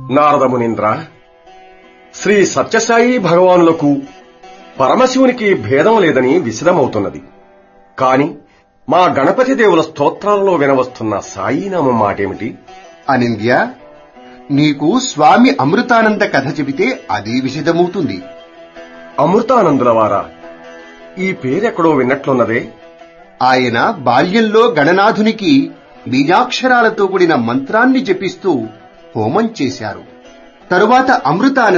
నారదమునింద్ర శ్రీ సత్యసాయి భగవానులకు పరమశివునికి భేదం లేదని విశదమవుతున్నది కాని మా గణపతి దేవుల స్తోత్రాలలో వినవస్తున్న సాయినామం మాటేమిటి అనింద్య నీకు స్వామి అమృతానంద కథ చెబితే అది విషదమవుతుంది అమృతానందుల వారా ఈ పేరెక్కడో విన్నట్లున్నదే ఆయన బాల్యంలో గణనాథునికి బీజాక్షరాలతో కూడిన మంత్రాన్ని జపిస్తూ హోమం చేశారు తరువాత అమృతానంద